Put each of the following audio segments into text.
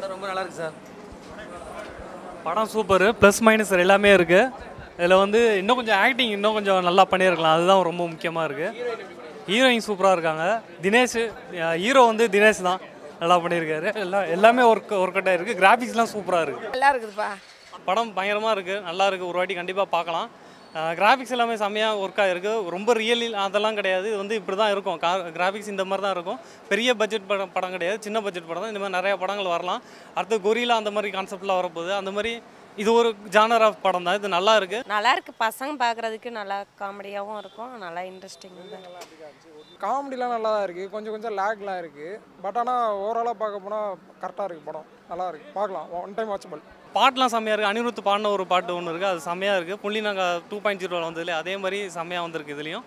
படம் ரொம்ப நல்லா இருக்கு சார் படம் சூப்பர் ப்ளஸ் மைனஸ் எல்லாமே இருக்குது இதில் வந்து இன்னும் கொஞ்சம் ஆக்டிங் இன்னும் கொஞ்சம் நல்லா பண்ணியிருக்கலாம் அதுதான் ரொம்ப முக்கியமாக இருக்குது ஹீரோயின் சூப்பராக இருக்காங்க தினேஷ் ஹீரோ வந்து தினேஷ் தான் நல்லா பண்ணியிருக்காரு எல்லாம் எல்லாமே ஒர்க் ஒர்க் அவுட் ஆயிருக்கு கிராஃபிக்ஸ்லாம் சூப்பராக இருக்குது நல்லா இருக்குதுப்பா படம் பயங்கரமாக இருக்குது நல்லா இருக்குது ஒரு வாட்டி கண்டிப்பாக பார்க்கலாம் கிராஃபிக்ஸ் எல்லாமே செம்மையாக ஒர்க் ஆகிருக்கு ரொம்ப ரியல் அதெல்லாம் கிடையாது இது வந்து இப்படி தான் இருக்கும் கிராஃபிக்ஸ் இந்த மாதிரி தான் இருக்கும் பெரிய பட்ஜெட் படம் படம் கிடையாது சின்ன பட்ஜெட் படம் தான் இந்த மாதிரி நிறைய படங்கள் வரலாம் அடுத்து கொரிலா அந்த மாதிரி கான்செப்ட்லாம் வரப்போகுது அந்த மாதிரி இது ஒரு ஜானர் ஆஃப் படம் தான் இது நல்லா இருக்குது நல்லா இருக்கு பசங்க பார்க்குறதுக்கு நல்லா காமெடியாகவும் இருக்கும் நல்லா இன்ட்ரெஸ்டிங் தான் காமெடிலாம் நல்லா தான் இருக்குது கொஞ்சம் கொஞ்சம் லேக்லாம் இருக்குது பட் ஆனால் ஓவராலாக பார்க்க போனால் கரெக்டாக இருக்குது படம் நல்லா இருக்குது பார்க்கலாம் ஒன் டைம் வாட்சபிள் பாட்டுலாம் செம்மையாக இருக்குது அனிருத் பாடின ஒரு பாட்டு ஒன்று இருக்குது அது செம்மையாக இருக்குது புள்ளி நாங்கள் டூ பாயிண்ட் ஜீரோவில் வந்ததுல அதே மாதிரி செம்மையாக வந்திருக்கு இதுலேயும்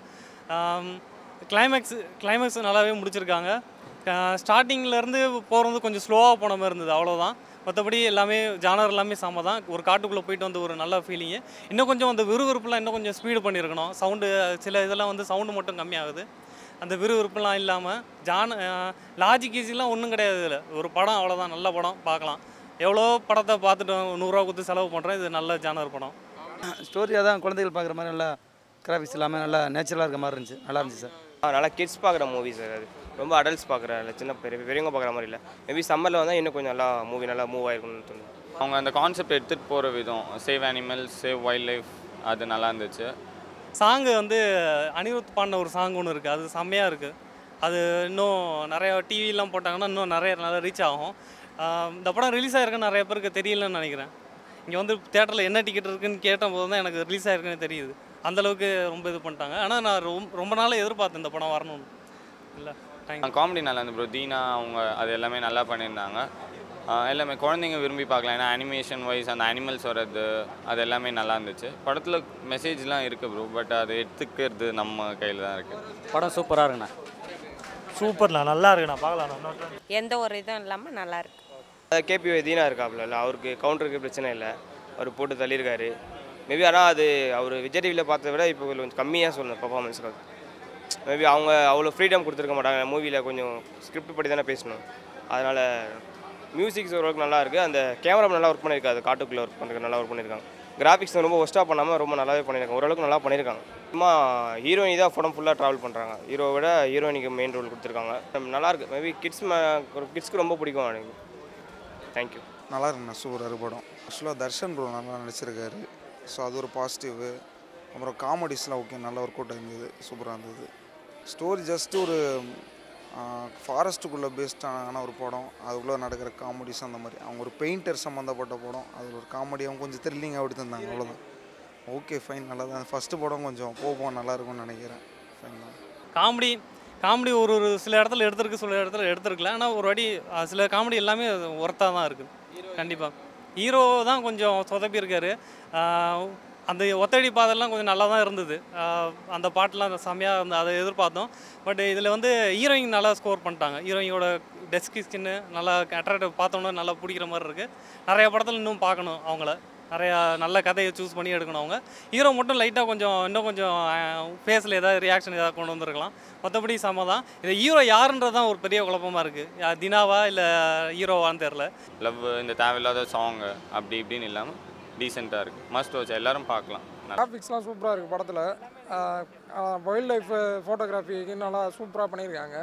கிளைமேக்ஸ் கிளைமேக்ஸ் நல்லாவே முடிச்சிருக்காங்க ஸ்டார்டிங்லேருந்து போகிறது கொஞ்சம் ஸ்லோவாக போன மாதிரி இருந்தது அவ்வளோதான் மற்றபடி எல்லாமே ஜானர் எல்லாமே செம்ம தான் ஒரு காட்டுக்குள்ளே போயிட்டு வந்து ஒரு நல்ல ஃபீலிங்கு இன்னும் கொஞ்சம் அந்த விறுவிறுப்புலாம் இன்னும் கொஞ்சம் ஸ்பீடு பண்ணியிருக்கணும் சவுண்டு சில இதெல்லாம் வந்து சவுண்டு மட்டும் கம்மியாகுது அந்த விறுவிறுப்புலாம் இல்லாமல் ஜான லாஜிக் ஈஸிலாம் ஒன்றும் கிடையாது இதில் ஒரு படம் அவ்வளோதான் நல்ல படம் பார்க்கலாம் எவ்வளோ படத்தை பார்த்துட்டு நூறுரூவா கொடுத்து செலவு பண்ணுறேன் இது நல்ல ஜானர் படம் ஸ்டோரியாக தான் குழந்தைகள் பார்க்குற மாதிரி நல்லா கிராஃபிக்ஸ் எல்லாமே நல்லா நேச்சுரலாக இருக்க மாதிரி இருந்துச்சு நல்லா இருந்துச்சு சார் ஆ நல்லா கிட்ஸ் பார்க்குற மூவி சார் அது ரொம்ப அடல்ட்ஸ் பார்க்குற இல்லை சின்ன பெரிய பெரியவங்க பார்க்குற மாதிரி இல்லை மேபி சம்மரில் வந்தால் இன்னும் கொஞ்சம் நல்லா மூவி நல்லா மூவ் ஆயிருக்கும்னு தோணுது அவங்க அந்த கான்செப்ட் எடுத்துகிட்டு போகிற விதம் save animals save wildlife அது நல்லா இருந்துச்சு சாங்கு வந்து அனிருத் பாடின ஒரு சாங் ஒன்று இருக்குது அது செம்மையாக இருக்குது அது இன்னும் நிறைய டிவிலாம் போட்டாங்கன்னா இன்னும் நிறைய நல்லா ரீச் ஆகும் ஆஹ் இந்த படம் ரிலீஸ் ஆகிருக்குன்னு நிறைய பேருக்கு தெரியலன்னு நினைக்கிறேன் இங்கே வந்து தேட்டரில் என்ன டிக்கெட் இருக்குன்னு கேட்ட போது தான் எனக்கு ரிலீஸ் ஆகிருக்குன்னு தெரியுது அந்தளவுக்கு ரொம்ப இது பண்ணிட்டாங்க ஆனால் நான் ரொம்ப ரொம்ப நாளாக எதிர்பார்த்தேன் இந்த படம் வரணும்னு இல்லை தேங்க்யூ காமெடி நல்லா இருந்து ப்ரோ தீனா அவங்க அது எல்லாமே நல்லா பண்ணியிருந்தாங்க ஆஹ் எல்லாமே குழந்தைங்க விரும்பி பார்க்கலாம் ஏன்னா அனிமேஷன் வைஸ் அந்த அனிமல்ஸ் வர்றது அது எல்லாமே நல்லா இருந்துச்சு படத்தில் மெசேஜ்லாம் இருக்குது ப்ரோ பட் அதை எடுத்துக்கிறது நம்ம கையில் தான் இருக்குது படம் சூப்பராக இருக்குண்ணா சூப்பர்ண்ணா நல்லா இருக்குண்ணா பார்க்கலாம் இன்னொரு எந்த ஒரு இதுவும் இல்லாமல் நல்லா இருக்கு அதாவது கேபி தீனா இருக்காப்புல இல்லை அவருக்கு கவுண்டருக்கு பிரச்சனை இல்லை அவர் போட்டு தள்ளியிருக்காரு மேபி ஆனால் அது அவர் விஜய் டிவியில் பார்த்ததை விட இப்போ கொஞ்சம் கம்மியாக சொல்லணும் பர்ஃபார்மன்ஸ்க்கு மேபி அவங்க அவ்வளோ ஃப்ரீடம் கொடுத்துருக்க மாட்டாங்க மூவியில் கொஞ்சம் ஸ்கிரிப்ட் படி தானே பேசணும் அதனால் மியூசிக்ஸ் ஓரளவுக்கு நல்லா இருக்குது அந்த கேமரா நல்லா ஒர்க் பண்ணியிருக்காது காட்டுக்குள்ளே ஒர்க் பண்ணுறது நல்லா ஒர்க் பண்ணியிருக்காங்க கிராஃபிக்ஸ் ரொம்ப ஒஸ்ட்டாக பண்ணாமல் ரொம்ப நல்லாவே பண்ணியிருக்காங்க ஓரளவுக்கு நல்லா பண்ணியிருக்காங்க சும்மா ஹீரோயினி தான் படம் ஃபுல்லாக ட்ராவல் பண்ணுறாங்க ஹீரோவை விட ஹீரோயினிக்கு மெயின் ரோல் கொடுத்துருக்காங்க நல்லா இருக்கு மேபி கிட்ஸ் கிட்ஸ்க்கு ரொம்ப பிடிக்கும் எனக்கு தேங்க்யூ நல்லா இருக்குண்ணா சூப்பராக இருக்கு படம் ஆக்சுவலாக தர்ஷன் ப்ரோ நல்லா நடிச்சிருக்காரு ஸோ அது ஒரு பாசிட்டிவ் அப்புறம் காமெடிஸ்லாம் ஓகே நல்லா ஒர்க் அவுட் இருந்தது சூப்பராக இருந்தது ஸ்டோரி ஜஸ்ட் ஒரு ஃபாரஸ்ட்டுக்குள்ளே பேஸ்டான ஒரு படம் அதுக்குள்ளே நடக்கிற காமெடிஸ் அந்த மாதிரி அவங்க ஒரு பெயிண்டர் சம்மந்தப்பட்ட படம் அதில் ஒரு காமெடியாகவும் கொஞ்சம் த்ரில்லிங்காக எடுத்திருந்தாங்க அவ்வளோதான் ஓகே ஃபைன் நல்லா தான் ஃபஸ்ட்டு படம் கொஞ்சம் போக நல்லா இருக்கும்னு நினைக்கிறேன் ஃபைன் தான் காமெடி காமெடி ஒரு ஒரு சில இடத்துல எடுத்திருக்கு சில இடத்துல எடுத்திருக்கல ஆனால் ஒரு வாட்டி அஹ், சில காமெடி எல்லாமே ஒர்த்தாக தான் இருக்குது கண்டிப்பாக ஹீரோ தான் கொஞ்சம் சொதப்பி இருக்காரு ஆஹ், அந்த ஒத்தடி பாதெல்லாம் கொஞ்சம் நல்லா தான் இருந்தது ஆஹ், அந்த பாட்டெலாம் செம்மையாக இருந்தது அதை எதிர்பார்த்தோம் பட் இதில் வந்து ஹீரோயின் நல்லா ஸ்கோர் பண்ணிட்டாங்க ஹீரோயினோட டெஸ்கி ஸ்கின்னு நல்லா அட்ராக்டிவ் பார்த்தோன்னே நல்லா பிடிக்கிற மாதிரி இருக்குது நிறைய படத்தில் இன்னும் பார்க்கணும் அவங்கள நிறையா நல்ல கதையை சூஸ் பண்ணி எடுக்கணும் அவங்க ஹீரோ மட்டும் லைட்டாக கொஞ்சம் இன்னும் கொஞ்சம் ஃபேஸில் ஏதாவது ரியாக்ஷன் ஏதாவது கொண்டு வந்திருக்கலாம் மற்றபடி செம தான் இது ஹீரோ யாருன்றது தான் ஒரு பெரிய குழப்பமாக இருக்குது தினாவா இல்லை ஹீரோவான்னு தெரில லவ் இந்த தேவையில்லாத சாங்கு அப்படி இப்படின்னு இல்லாமல் டீசெண்டாக இருக்குது மஸ்ட் வாட்ச் எல்லாரும் பார்க்கலாம் நல்லா கிராஃபிக்ஸ்லாம் சூப்பராக இருக்குது படத்தில் வைல்ட் லைஃப் ஃபோட்டோகிராஃபிக்கு நல்லா சூப்பராக பண்ணியிருக்காங்க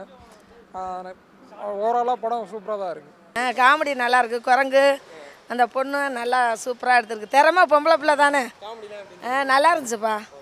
ஓவராலாக படம் சூப்பராக தான் இருக்குது காமெடி நல்லா இருக்கு குரங்கு அந்த பொண்ணு நல்லா சூப்பராக எடுத்திருக்கு திறமை பொம்பளை பிள்ளை தானே ஆ, நல்லா இருந்துச்சுப்பா